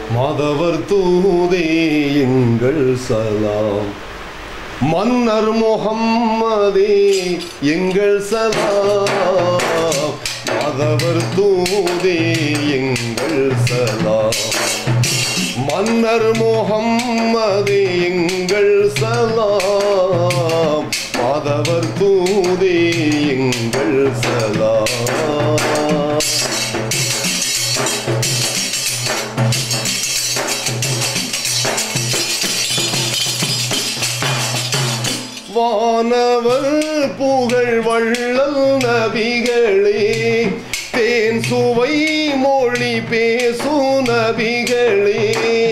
மாதவர் தூதே எங்கள் சலாம் மன்னர் முகம்மதே எங்கள் சலாம் மாதவர் தூதே எங்கள் சலாம் மன்னர் முகம்மதே எங்கள் சலாம் மாதவர் தூதே எங்கள் சலாம் வானவர் புகழ் வள்ளல் நபிகளே தேன் சுவை மொழி பேசு நபிகளே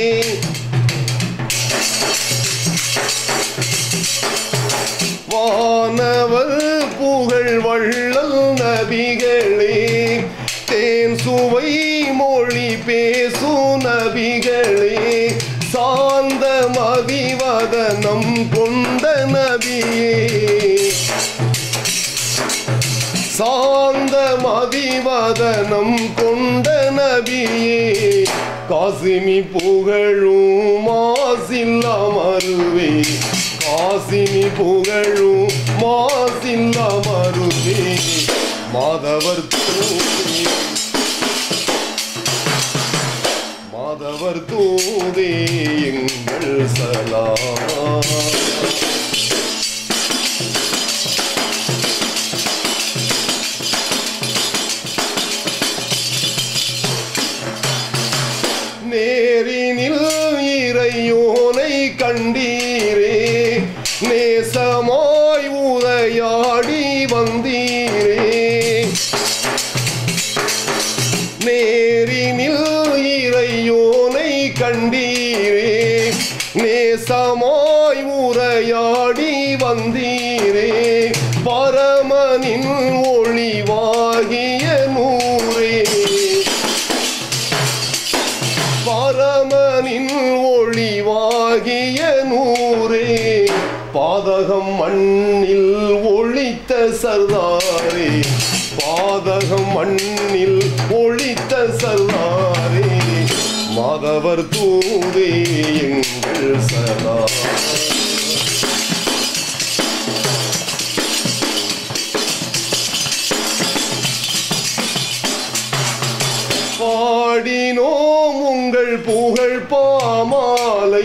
வானவர் புகழ் வள்ளல் நபிகளே தேன் சுவை மொழி பேசு நபிகளே சாந்த மதிவதனம் கொண்ட நபியே சாந்த மதிவதனம் கொண்ட நபியே காசிமி புகழும் மாசில்லா மருவே காசிமி புகழும் மாசில்லா மருவே மாதவர் தூதே மாதவர் தூதே எங்கள் சலாம் நேரினில் இறையோனை கண்டீரே நேசமாய் உரையாடி வந்தீரே நேரினில் இறையோனை கண்டீரே நேசமாய் உரையாடி வந்தீரே பரமனின் ஒளிவாகிய நூரே பரமனின் ஒளிவாகிய நூரே பாதகம் மண்ணில் ஒளித்த சர்தாரே பாதகம் மண்ணில் ஒளித்த சர்தாரே மாதவர் தூதே எங்கள் சதா பாடினோம் உங்கள் புகழ் பாமாலை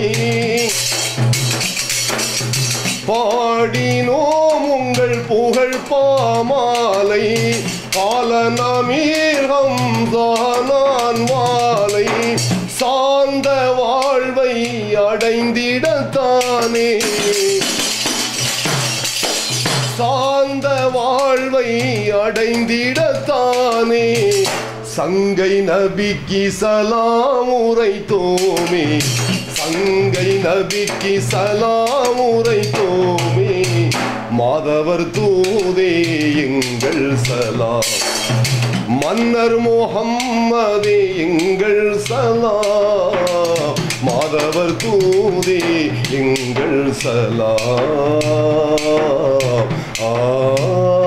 பாடினோம் உங்கள் புகழ் பாமாலை காலநமீர்கம் தானான் மாலை சார்ந்த வாழ்வை அடைந்திடத்தானே சார்ந்த வாழ்வை அடைந்திடத்தானே சங்கை நபிக்கு சலாம் உரைத்தோமே சங்கை நபிக்கு சலாம் உரைத்தோமே மாதவர் தூதே எங்கள் சலாம் மன்னர் முகம்மதே எங்கள் சலாம் மாதவர் தூதே எங்கள் சலாம் ஆ